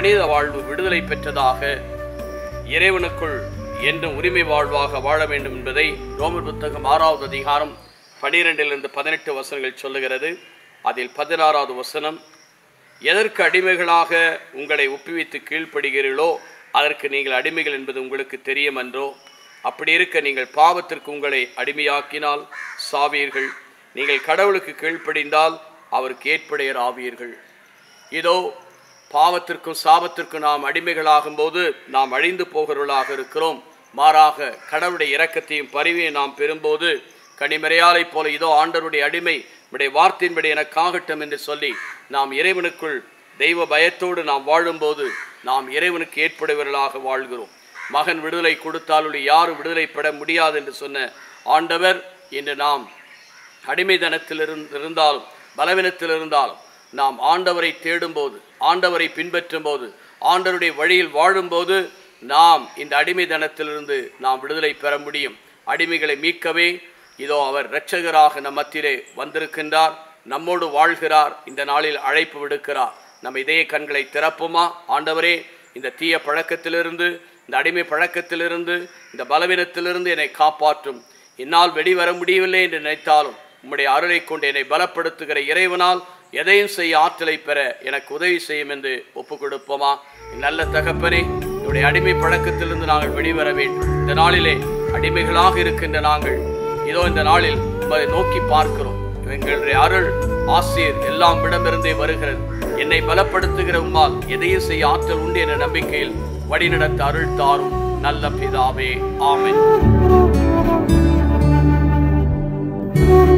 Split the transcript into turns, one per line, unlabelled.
மனித வாழ்வு விடுதலை பெற்றதாக இறைவனுக்குள் என்றும் உரிமை வாழ்வாக வாழ வேண்டும் என்பதை ரோமர் புத்தகம் ஆறாவது அதிகாரம் பனிரெண்டிலிருந்து பதினெட்டு வசனங்கள் சொல்லுகிறது அதில் பதினாறாவது வசனம் எதற்கு அடிமைகளாக உங்களை ஒப்புவித்து கீழ்ப்படுகிறீர்களோ அதற்கு நீங்கள் அடிமைகள் என்பது உங்களுக்கு தெரியும் என்றோ அப்படி இருக்க நீங்கள் பாவத்திற்கு உங்களை அடிமையாக்கினால் சாவீர்கள் நீங்கள் கடவுளுக்கு கீழ்ப்படிந்தால் அவருக்கு ஏற்புடையர் ஆவீர்கள் இதோ பாவத்திற்கும் சாபத்திற்கும் நாம் அடிமைகளாகும் போது நாம் அழிந்து போகிறவர்களாக இருக்கிறோம் மாறாக கடவுளுடைய இரக்கத்தையும் பரிவையும் நாம் பெறும்போது கனிமறையாலைப் போல இதோ ஆண்டவருடைய அடிமை உடைய வார்த்தையின்படி எனக்காகட்டும் என்று சொல்லி நாம் இறைவனுக்குள் தெய்வ பயத்தோடு நாம் வாழும்போது நாம் இறைவனுக்கு ஏற்படுவர்களாக வாழ்கிறோம் மகன் விடுதலை கொடுத்தாலுடைய யாரும் விடுதலை பெற முடியாது என்று சொன்ன ஆண்டவர் இன்று நாம் அடிமைதனத்தில் இருந்- இருந்தாலும் பலவீனத்தில் இருந்தாலும் நாம் ஆண்டவரை தேடும்போது ஆண்டவரை பின்பற்றும் போது ஆண்டவருடைய வழியில் வாழும்போது நாம் இந்த அடிமைதனத்திலிருந்து நாம் விடுதலை பெற முடியும் அடிமைகளை மீட்கவே இதோ அவர் இரட்சகராக நம் மத்தியிலே வந்திருக்கின்றார் நம்மோடு வாழ்கிறார் இந்த நாளில் அழைப்பு விடுக்கிறார் நம்ம இதய கண்களை திறப்போமா ஆண்டவரே இந்த தீய பழக்கத்திலிருந்து இந்த அடிமை பழக்கத்திலிருந்து இந்த பலவீனத்திலிருந்து என்னை காப்பாற்றும் என்னால் வெளிவர முடியவில்லை என்று நினைத்தாலும் உம்முடைய அருளை கொண்டு என்னை பலப்படுத்துகிற இறைவனால் எதையும் செய்ய ஆற்றலை பெற எனக்கு உதவி செய்யும் என்று ஒப்புக் கொடுப்போமா நல்ல தகப்பனே என்னுடைய அடிமை பழக்கத்திலிருந்து நாங்கள் வெளிவர வேண்டும் இந்த நாளிலே அடிமைகளாக இருக்கின்ற நாங்கள் இதோ இந்த நாளில் உம்மை நோக்கி பார்க்கிறோம் எங்களுடைய அருள் ஆசிரியர் எல்லாம் இடமிருந்தே வருகிறது என்னை பலப்படுத்துகிற உம்மால் எதையும் செய்ய ஆற்றல் உண்டு என்ற நம்பிக்கையில் வழிநடத்த அருள் தாரும் நல்ல பிதாவே ஆமென்